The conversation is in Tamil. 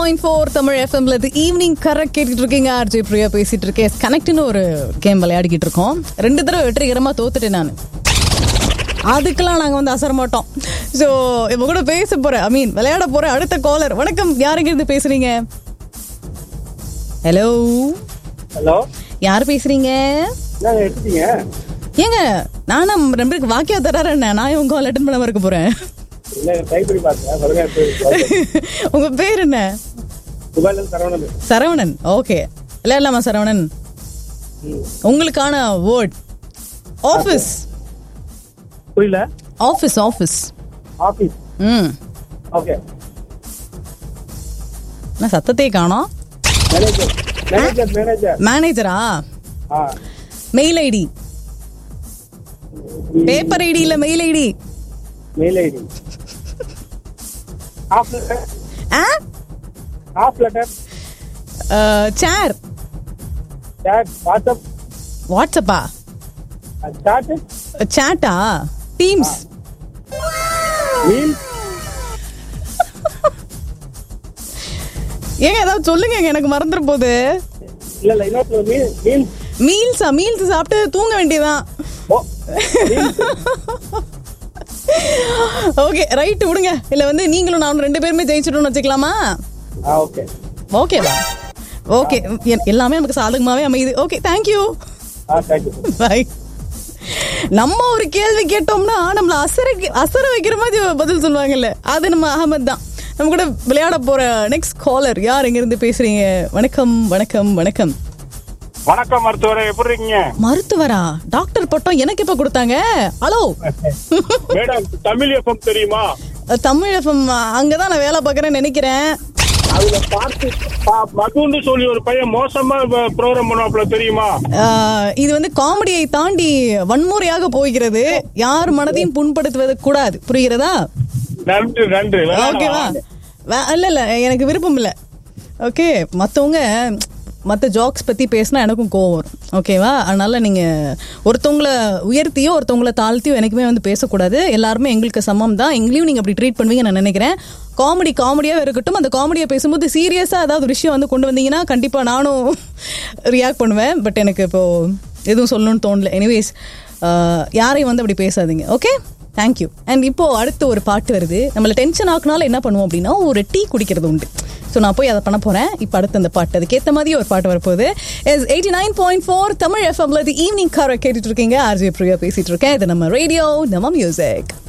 பாயிண்ட் ஃபோர் தமிழ் எஃப்எம்ல இது ஈவினிங் கரெக்ட் கேட்டுட்டு இருக்கீங்க ஆர்ஜே பிரியா பேசிட்டு இருக்கேன் கனெக்ட்னு ஒரு கேம் விளையாடிக்கிட்டு இருக்கோம் ரெண்டு தடவை வெற்றிகரமா தோத்துட்டேன் நான் அதுக்கெல்லாம் நாங்க வந்து அசர மாட்டோம் ஸோ இப்போ கூட பேச போறேன் ஐ மீன் விளையாட போற அடுத்த காலர் வணக்கம் யாருங்க இருந்து பேசுறீங்க ஹலோ ஹலோ யார் பேசுறீங்க என்னங்க எடுத்துட்டீங்க ஏங்க நானும் ரெண்டு பேருக்கு வாக்கியா தராறேன் நான் உங்க கால் அட்டன் பண்ணாம இருக்க போறேன் இல்லை ட்ரை பண்ணி பார்த்தேன் வருங்க உங்க பேர் என்ன துபாயில சரவணன் சரவணன் ஓகே விளையாடலாமா சரவணன் உங்களுக்கான வேர்ட் ஆஃபீஸ் புரியல ஆஃபீஸ் ஆஃபீஸ் ஆஃபீஸ் ம் ஓகே நான் சத்தத்தையே காணோம் மேனேஜர் மேனேஜர் மேனேஜர் மேனேஜரா ஆ மெயில் ஐடி பேப்பர் ஐடி இல்ல mail ID mail ID off letter ஆ off letter chair chat WhatsApp வாட்ஸ்அப்பா சாட் சேட்டா டீம்ஸ் மீல் ஏங்க ஏதாவது சொல்லுங்க எனக்கு மறந்துட போகுது இல்ல இல்ல இன்னொரு மீல் மீல் மீல்ஸா மீல்ஸ் சாப்பிட்டு தூங்க வேண்டியதான் ஓ ஓகே ரைட் விடுங்க இல்ல வந்து நீங்களும் நானும் ரெண்டு பேருமே ஜெயிச்சிட்டோம்னு வச்சுக்கலாமா ஆ ஓகே ஓகேவா ஓகே எல்லாமே நமக்கு சாதகமாவே அமையுது ஓகே தேங்க்யூ ஆ தேங்க்யூ பை நம்ம ஒரு கேள்வி கேட்டோம்னா நம்மள அசர அசர வைக்கிற மாதிரி பதில் சொல்லுவாங்கல்ல அது நம்ம அகமத் தான் நம்ம கூட விளையாட போற நெக்ஸ்ட் காலர் யார் எங்க இருந்து பேசுறீங்க வணக்கம் வணக்கம் வணக்கம் வணக்கம் மருத்துவரே எப்படி இருக்கீங்க மருத்துவரா டாக்டர் பட்டம் எனக்கு எப்ப கொடுத்தாங்க ஹலோ மேடம் தமிழ் எஃப்எம் தெரியுமா தமிழ் எஃப்எம் அங்கதான் நான் வேலை பார்க்கறேன்னு நினைக்கிறேன் அதுல பார்த்து பா- மதுன்னு சொல்லி ஒரு பையன் மோசமா ப்ரோக்ராம் பண்ணுவாப்ல தெரியுமா ஆஹ் இது வந்து காமெடியை தாண்டி வன்முறையாக போகிறது யார் மனதையும் புண்படுத்துவது கூடாது புரிகிறதா நன்றி நன்றி ஓகேவா வே- இல்ல இல்ல எனக்கு விருப்பம் இல்ல ஓகே மத்தவங்க மத்த ஜாக்ஸ் பத்தி பேசினா எனக்கும் கோவம் வரும் ஓகேவா அதனால நீங்க ஒருத்தவங்கள உயர்த்தியோ ஒருத்தவங்கள தாழ்த்தியோ எனக்குமே வந்து பேசக்கூடாது எல்லாருமே எங்களுக்கு சமம் தான் எங்களையும் நீங்க அப்படி ட்ரீட் பண்ணுவீங்க நான் நினைக்கிறேன் காமெடி காமெடியாவே இருக்கட்டும் அந்த காமெடியை பேசும்போது சீரியஸா ஏதாவது ஒரு விஷயம் வந்து கொண்டு வந்தீங்கன்னா கண்டிப்பா நானும் ரியாக்ட் பண்ணுவேன் பட் எனக்கு இப்போ எதுவும் சொல்லணும்னு தோணல எனிவேஸ் யாரையும் வந்து அப்படி பேசாதீங்க ஓகே தேங்க்யூ அண்ட் இப்போ அடுத்து ஒரு பாட்டு வருது நம்மள டென்ஷன் ஆக்குனால என்ன பண்ணுவோம் அப்படின்னா ஒரு டீ குடிக்கிறது உண்டு ஸோ நான் போய் அதை பண்ண போறேன் இப்போ அடுத்து அந்த பாட்டு அதுக்கேற்ற மாதிரி ஒரு பாட்டு வரப்போகுது S eighty nine point four Tamil எஃப்எம்ல இது ஈவினிங் கார கேட்டுட்டு இருக்கீங்க ஆர்ஜே பிரியா பேசிட்டு இருக்கேன் இது நம்ம ரேடியோ நம்ம மியூசிக்